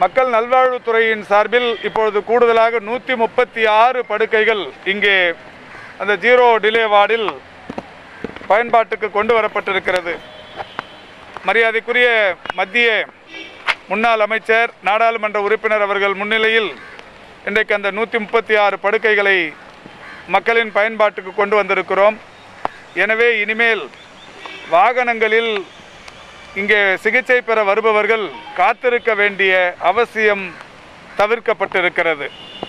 மக்கள் நல்வாழ்வுத்துறையின் சார்பில் இப்பொழுது கூடுதலாக நூற்றி முப்பத்தி ஆறு படுக்கைகள் இங்கே அந்த ஜீரோ டிலே வார்டில் பயன்பாட்டுக்கு கொண்டு வரப்பட்டிருக்கிறது மரியாதைக்குரிய மத்திய முன்னாள் அமைச்சர் நாடாளுமன்ற உறுப்பினர் அவர்கள் முன்னிலையில் இன்றைக்கு அந்த நூற்றி முப்பத்தி ஆறு படுக்கைகளை மக்களின் பயன்பாட்டுக்கு கொண்டு வந்திருக்கிறோம் எனவே இனிமேல் வாகனங்களில் இங்கே சிகிச்சை பெற வருபவர்கள் காத்திருக்க வேண்டிய அவசியம் தவிர்க்கப்பட்டிருக்கிறது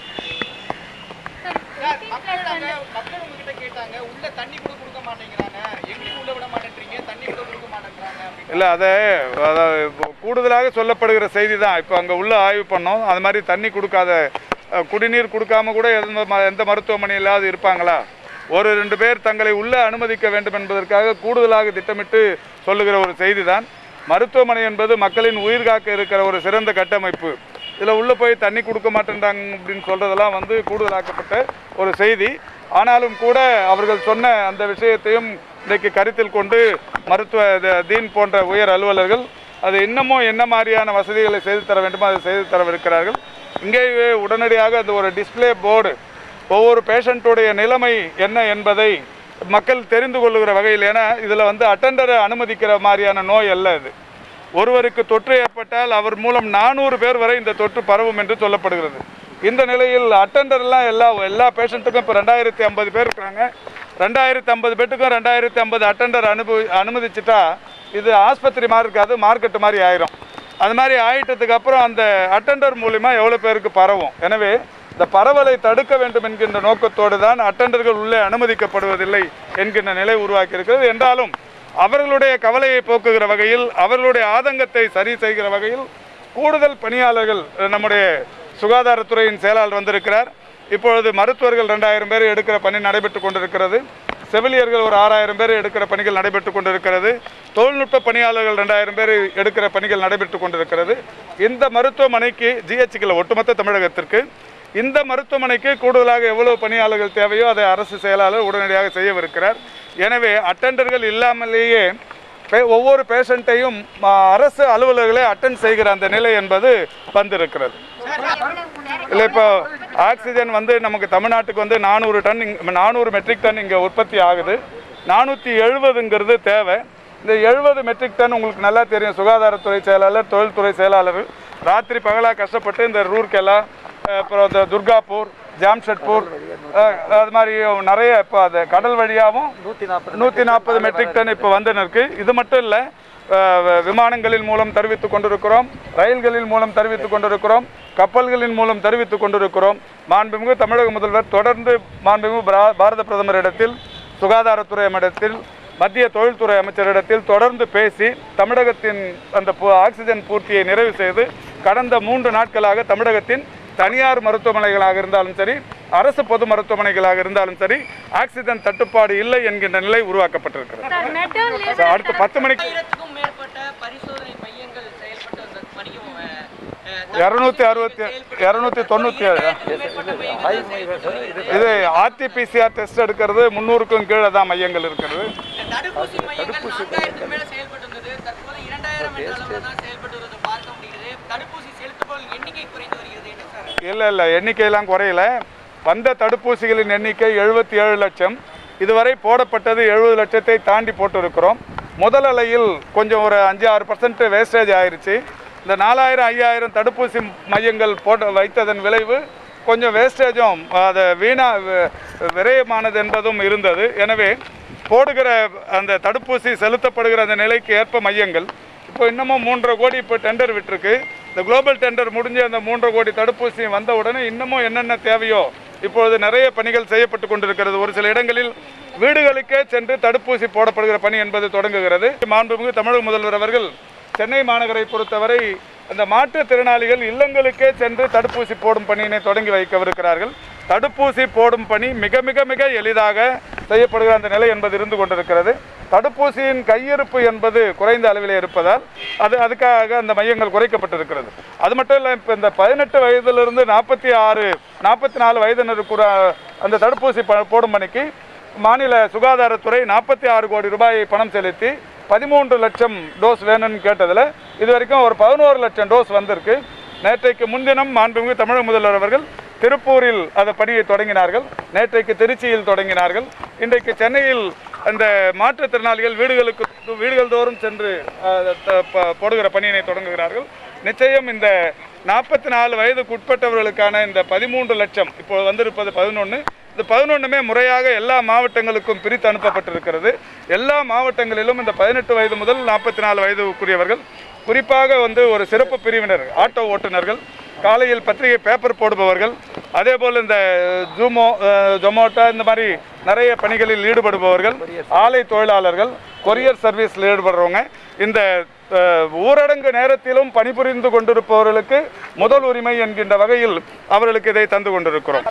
சார், மக்கள் நாங்க மக்கள் உங்ககிட்ட கேட்டாங்க உள்ள தண்ணி கூட கொடுக்க மாட்டேங்கிறாங்க எங்களையும் உள்ள விட மாட்டேன்றீங்க தண்ணி கூட கொடுக்க மாட்டேங்கிறாங்க அப்படின்னு இல்லை அதை அதை இப்போ கூடுதலாக சொல்லப்படுகிற செய்தி தான் இப்போ அங்கே உள்ள ஆய்வு பண்ணோம் அது மாதிரி தண்ணி கொடுக்காத அஹ், குடிநீர் கொடுக்காம கூட எந்த ம- எந்த மருத்துவமனையிலாவது இருப்பாங்களா ஒரு ரெண்டு பேர் தங்களை உள்ளே அனுமதிக்க வேண்டும் என்பதற்காக கூடுதலாக திட்டமிட்டு சொல்லுகிற ஒரு செய்தி தான் மருத்துவமனை என்பது மக்களின் உயிர் காக்க இருக்கிற ஒரு சிறந்த கட்டமைப்பு இதில் உள்ளே போய் தண்ணி கொடுக்க மாட்டேன்றாங்க அப்படின்னு சொல்கிறதெல்லாம் வந்து கூடுதலாக்கப்பட்ட ஒரு செய்தி ஆனாலும் கூட அவர்கள் சொன்ன அந்த விஷயத்தையும் இன்றைக்கு கருத்தில் கொண்டு மருத்துவ த- தீன் போன்ற உயர் அலுவலர்கள் அது இன்னமும் என்ன மாதிரியான வசதிகளை செய்து தர வேண்டுமோ அதை செய்து தரவிருக்கிறார்கள் இங்கேயே உடனடியாக அது ஒரு டிஸ்ப்ளே போர்டு ஒவ்வொரு பேஷண்ட்டுடைய நிலைமை என்ன என்பதை மக்கள் தெரிந்து கொள்ளுகிற வகையில் ஏன்னா இதில் வந்து அட்டெண்டரை அனுமதிக்கிற மாதிரியான நோய் அல்ல இது ஒருவருக்கு தொற்று ஏற்பட்டால் அவர் மூலம் நானூறு பேர் வரை இந்த தொற்று பரவும் என்று சொல்லப்படுகிறது இந்த நிலையில் அட்டெண்டர்லாம் எல்லா எல்லா பேஷண்ட்டுக்கும் இப்போ ரெண்டாயிரத்தி ஐம்பது பேர் இருக்காங்க ரெண்டாயிரத்தி ஐம்பது பேட்டுக்கும் ரெண்டாயிரத்தி ஐம்பது அட்டெண்டர் அனுபவி அனுமதிச்சிட்டா இது ஆஸ்பத்திரி மாதிரி இருக்காது மார்க்கெட்டு மாதிரி ஆயிரும் அது மாதிரி ஆயிட்டதுக்கு அப்புறம் அந்த அட்டெண்டர் மூலிமா எவ்வளோ பேருக்கு பரவும் எனவே இந்த பரவலை தடுக்க வேண்டும் என்கின்ற நோக்கத்தோடு தான் அட்டெண்டர்கள் உள்ளே அனுமதிக்கப்படுவதில்லை என்கின்ற நிலை உருவாக்கி இருக்கிறது என்றாலும் அவர்களுடைய கவலையை போக்குகிற வகையில் அவர்களுடைய ஆதங்கத்தை சரி செய்கிற வகையில் கூடுதல் பணியாளர்கள் அஹ், நம்முடைய சுகாதாரத்துறையின் செயலாளர் வந்திருக்கிறார் இப்பொழுது மருத்துவர்கள் ரெண்டாயிரம் பேர் எடுக்கிற பணி நடைபெற்று கொண்டிருக்கிறது செவிலியர்கள் ஒரு ஆறாயிரம் பேர் எடுக்கிற பணிகள் நடைபெற்று கொண்டிருக்கிறது தொழில்நுட்ப பணியாளர்கள் ரெண்டாயிரம் பேர் எடுக்கிற பணிகள் நடைபெற்று கொண்டிருக்கிறது இந்த மருத்துவமனைக்கு ஜிஹெச்சுக்கில் ஒட்டுமொத்த தமிழகத்திற்கு இந்த மருத்துவமனைக்கு கூடுதலாக எவ்வளவு பணியாளர்கள் தேவையோ அதை அரசு செயலாளர் உடனடியாக செய்யவிருக்கிறார் எனவே அட்டெண்டர்கள் இல்லாமலேயே பே- ஒவ்வொரு பேஷண்ட்டையும் ம, அரசு அலுவலர்களே அட்டன் செய்கிற அந்த நிலை என்பது வந்திருக்கிறது இல்லை இப்போ ஆக்சிஜன் வந்து நமக்கு தமிழ்நாட்டுக்கு வந்து நானூறு டன் நானூறு மெட்ரிக் டன் இங்கே உற்பத்தி ஆகுது நானூற்றி எழுபதுங்கிறது தேவை இந்த எழுபது மெட்ரிக் டன் உங்களுக்கு நல்லா தெரியும் சுகாதாரத்துறை செயலாளர் தொழில்துறை செயலாளர் ராத்திரி பகலாக கஷ்டப்பட்டு இந்த ரூர்கெலா அஹ், அப்புறம் இந்த துர்காப்பூர் ஜாம்ஷெட்பூர் அஹ், அது மாதிரி நிறைய இப்போ அது கடல் வழியாகவும் நூற்றி நாற்பது மெட்ரிக் டன் இப்போ வந்து இருக்கு இது மட்டும் இல்லை விமானங்களின் மூலம் தெரிவித்துக் கொண்டிருக்கிறோம் ரயில்களின் மூலம் தெரிவித்துக் கொண்டிருக்கிறோம் கப்பல்களின் மூலம் தெரிவித்துக் கொண்டிருக்கிறோம் மாண்புமிகு தமிழக முதல்வர் தொடர்ந்து மாண்புமிகு பிரா- பாரத பிரதமரிடத்தில் சுகாதாரத்துறை இடத்தில் மத்திய தொழில்துறை அமைச்சரிடத்தில் தொடர்ந்து பேசி தமிழகத்தின் அந்த பூ- ஆக்சிஜன் பூர்த்தியை நிறைவு செய்து கடந்த மூன்று நாட்களாக தமிழகத்தின் தனியார் மருத்துவமனைகளாக இருந்தாலும் சரி அரசு பொது மருத்துவமனைகளாக இருந்தாலும் சரி ஆக்சிஜன் தட்டுப்பாடு இல்லை என்கின்ற நிலை உருவாக்கப்பட்டிருக்கிறது சார் மெட்ரோ லிஸ்ட் அடுத்து பத்து மணிக்கு ஆயிரத்துக்கும் மேற்பட்ட பரிசோதனை மையங்கள் செயல்பட்டு வந்த பணியும் அஹ், அஹ், இரநூத்தி அறுபத்தி இரநூத்தி தொண்ணூற்றி ஏழு மேற்பட்ட மையங்கள் செயல்பட்டு வருகிறது. இது ஆர்டிபிசிஆர் டெஸ்ட் எடுக்கிறது முந்நூறுக்கும் கீழே தான் மையங்கள் இருக்கிறது தடுப்பூசி மையங்கள் நான்காயிரத்துக்கு மேல செயல்பட்டு வந்தது தற்போது இரண்டாயிரம் என்ற அளவுல தான் செயல்பட்டு வருவதை பார்க்க முடிகிறது தடுப்பூசி செலுத்துபவர்கள் எண்ணிக்கை குறைந்து வருகிறது என்ன சார் இல்லை இல்லை எண்ணிக்கையெல்லாம் குறையல வந்த தடுப்பூசிகளின் எண்ணிக்கை எழுபத்தி ஏழு லட்சம் இதுவரை போடப்பட்டது எழுபது லட்சத்தை தாண்டி போட்டிருக்கிறோம் முதல் அலையில் கொஞ்சம் ஒரு அஞ்சு ஆறு பர்சன்ட் வேஸ்டேஜ் ஆயிருச்சு இந்த நாலாயிரம் ஐயாயிரம் தடுப்பூசி மையங்கள் போட்டு வைத்ததன் விளைவு கொஞ்சம் வேஸ்டேஜும் அது வீணா வி- விரயமானது என்பதும் இருந்தது எனவே போடுகிற அந்த தடுப்பூசி செலுத்தப்படுகிற அந்த நிலைக்கு ஏற்ப மையங்கள் இப்போ இன்னமும் மூன்றரை கோடி இப்போ டெண்டர் விட்டிருக்கு இந்த குளோபல் டெண்டர் முடிஞ்சு அந்த மூன்றரை கோடி தடுப்பூசி வந்த உடனே இன்னமும் என்னென்ன தேவையோ இப்பொழுது நிறைய பணிகள் செய்யப்பட்டு கொண்டிருக்கிறது ஒரு சில இடங்களில் வீடுகளுக்கே சென்று தடுப்பூசி போடப்படுகிற பணி என்பது தொடங்குகிறது மாண்புமிகு தமிழக முதல்வர் அவர்கள் சென்னை மாநகரை பொறுத்தவரை அந்த மாற்றுத்திறனாளிகள் இல்லங்களுக்கே சென்று தடுப்பூசி போடும் பணியினை தொடங்கி வைக்கவிருக்கிறார்கள் தடுப்பூசி போடும் பணி மிக மிக மிக எளிதாக செய்யப்படுகிற அந்த நிலை என்பது இருந்து கொண்டிருக்கிறது தடுப்பூசியின் கையிருப்பு என்பது குறைந்த அளவிலே இருப்பதால் அது அதுக்காக அந்த மையங்கள் குறைக்கப்பட்டிருக்கிறது அது மட்டும் இல்லை இப்போ இந்த பதினெட்டு வயதிலிருந்து நாற்பத்தி ஆறு நாற்பத்தி நாலு வயதினருக்கு அந்த தடுப்பூசி ப- போடும் பணிக்கு மாநில சுகாதாரத்துறை நாற்பத்தி ஆறு கோடி ரூபாயை பணம் செலுத்தி பதிமூன்று லட்சம் டோஸ் வேணும்னு கேட்டதில் இது வரைக்கும் ஒரு பதினோரு லட்சம் டோஸ் வந்திருக்கு நேற்றைக்கு முன்தினம் மாண்புமிகு தமிழக முதல்வர் அவர்கள் திருப்பூரில் அந்த பணியை தொடங்கினார்கள் நேற்றைக்கு திருச்சியில் தொடங்கினார்கள் இன்றைக்கு சென்னையில் அந்த மாற்றுத்திறனாளிகள் வீடுகளுக்கு வீடுகள் தோறும் சென்று அஹ், த- ப- போடுகிற பணியினை தொடங்குகிறார்கள் நிச்சயம் இந்த நாற்பத்தி நாலு வயதுக்கு உட்பட்டவர்களுக்கான இந்த பதிமூன்று லட்சம் இப்போ வந்திருப்பது பதினொன்று இந்த பதினொன்றுமே முறையாக எல்லா மாவட்டங்களுக்கும் பிரித்து அனுப்பப்பட்டிருக்கிறது எல்லா மாவட்டங்களிலும் இந்த பதினெட்டு வயது முதல் நாற்பத்தி நாலு வயதுக்குரியவர்கள் குறிப்பாக வந்து ஒரு சிறப்பு பிரிவினர் ஆட்டோ ஓட்டுநர்கள் காலையில் பத்திரிகை பேப்பர் போடுபவர்கள் அதே போல் இந்த ஜூமோ அஹ், ஜொமோட்டோ இந்த மாதிரி நிறைய பணிகளில் ஈடுபடுபவர்கள் ஆலை தொழிலாளர்கள் கொரியர் சர்வீஸில் ஈடுபடுறவங்க இந்த அஹ், ஊரடங்கு நேரத்திலும் பணிபுரிந்து கொண்டிருப்பவர்களுக்கு முதல் உரிமை என்கின்ற வகையில் அவர்களுக்கு இதை தந்து கொண்டிருக்கிறோம்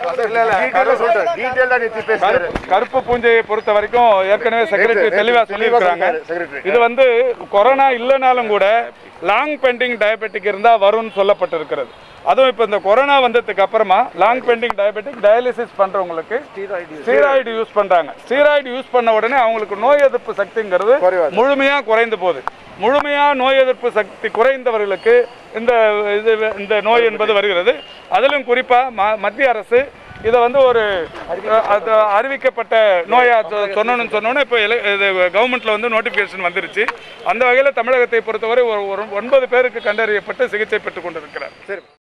கருப்பு- கருப்பு பூஞ்சையை பொறுத்த வரைக்கும் ஏற்கனவே செக்ரட்டரி தெளிவா சொல்லியிருக்கிறாங்க இது வந்து கொரோனா இல்லைனாலும் கூட லாங் பெண்டிங் டயபெட்டிக் இருந்தால் வரும்னு சொல்லப்பட்டிருக்கிறது அதுவும் இப்போ இந்த கொரோனா வந்ததுக்கு அப்புறமா லாங் பெண்டிங் டயபெட்டிக் டயாலிசிஸ் பண்றவங்களுக்கு ஸ்டீராய்டு யூஸ் பண்றாங்க ஸ்டீராய்டு யூஸ் பண்ண உடனே அவங்களுக்கு நோய் எதிர்ப்பு சக்திங்கிறது முழுமையா குறைந்து போகுது முழுமையா நோய் எதிர்ப்பு சக்தி குறைந்தவர்களுக்கு இந்த இது இந்த நோய் என்பது வருகிறது அதிலும் குறிப்பா ம- மத்திய அரசு இதை வந்து ஒரு அஹ், அது அறிவிக்கப்பட்ட நோயா சொ- சொன்னோன்னு சொன்னோன்னே இப்போ எல- இது கவர்மெண்ட்ல வந்து நோட்டிஃபிகேஷன் வந்துருச்சு அந்த வகையில் தமிழகத்தை பொறுத்தவரை ஒரு ஒரு ஒன்பது பேருக்கு கண்டறியப்பட்டு சிகிச்சை பெற்றுக் கொண்டிருக்கிறார் சரி